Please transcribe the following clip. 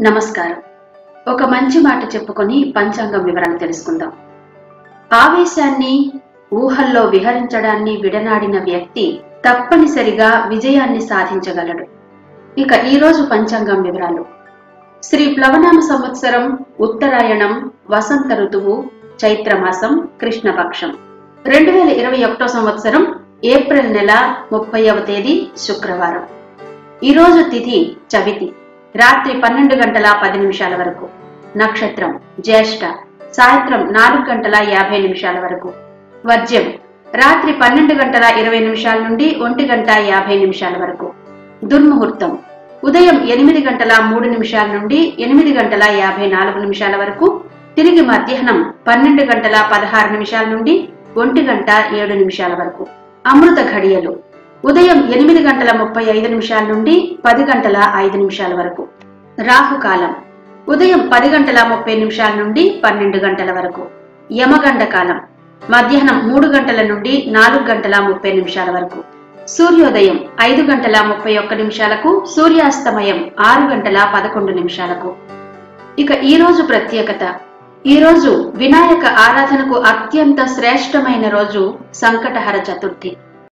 నమస్కారం ఒక మంచి మాట చెప్పుకొని పంచాంగం వివరణ తెలుసుకుందాం ఆవేశాన్ని ఊహల్లో విహరించడాన్ని విడనాడిన వ్యక్తి తప్పనిసరిగా విజయాన్ని సాధించగలడు ఇక ఈ రోజు పంచాంగం వివరాలు శ్రీ ప్లవనామ సంవత్సరం ఉత్తరాయణం వసంత ఋతువు చైత్రమాసం కృష్ణపక్షం రెండు వేల ఇరవై ఒకటో సంవత్సరం ఏప్రిల్ నెల ముప్పైవ తేదీ శుక్రవారం ఈ రోజు తిథి చవితి రాత్రి పన్నెండు గంటల పది నిమిషాల వరకు నక్షత్రం జ్యేష్ఠ సాయంత్రం నాలుగు గంటల యాభై నిమిషాల వరకు వర్జ్యం రాత్రి పన్నెండు గంటల ఇరవై నిమిషాల నుండి ఒంటి గంట యాభై నిమిషాల వరకు దుర్ముహూర్తం ఉదయం ఎనిమిది గంటల మూడు నిమిషాల నుండి ఎనిమిది గంటల యాభై నాలుగు నిమిషాల వరకు తిరిగి మధ్యాహ్నం పన్నెండు గంటల పదహారు నిమిషాల నుండి ఒంటి గంట ఏడు నిమిషాల వరకు అమృత ఘడియలు ఉదయం ఎనిమిది గంటల ముప్పై ఐదు నిమిషాల నుండి పది గంటల ఐదు నిమిషాల వరకు రాహుకాలం ఉదయం పది గంటల ముప్పై నిమిషాల నుండి పన్నెండు గంటల వరకు యమగండ కాలం మధ్యాహ్నం మూడు గంటల నుండి నాలుగు గంటల ముప్పై నిమిషాల వరకు సూర్యోదయం ఐదు గంటల ముప్పై ఒక్క నిమిషాలకు సూర్యాస్తమయం ఆరు గంటల పదకొండు నిమిషాలకు ఇక ఈ రోజు ప్రత్యేకత ఈ రోజు వినాయక ఆరాధనకు అత్యంత శ్రేష్టమైన రోజు సంకటహర చతుర్థి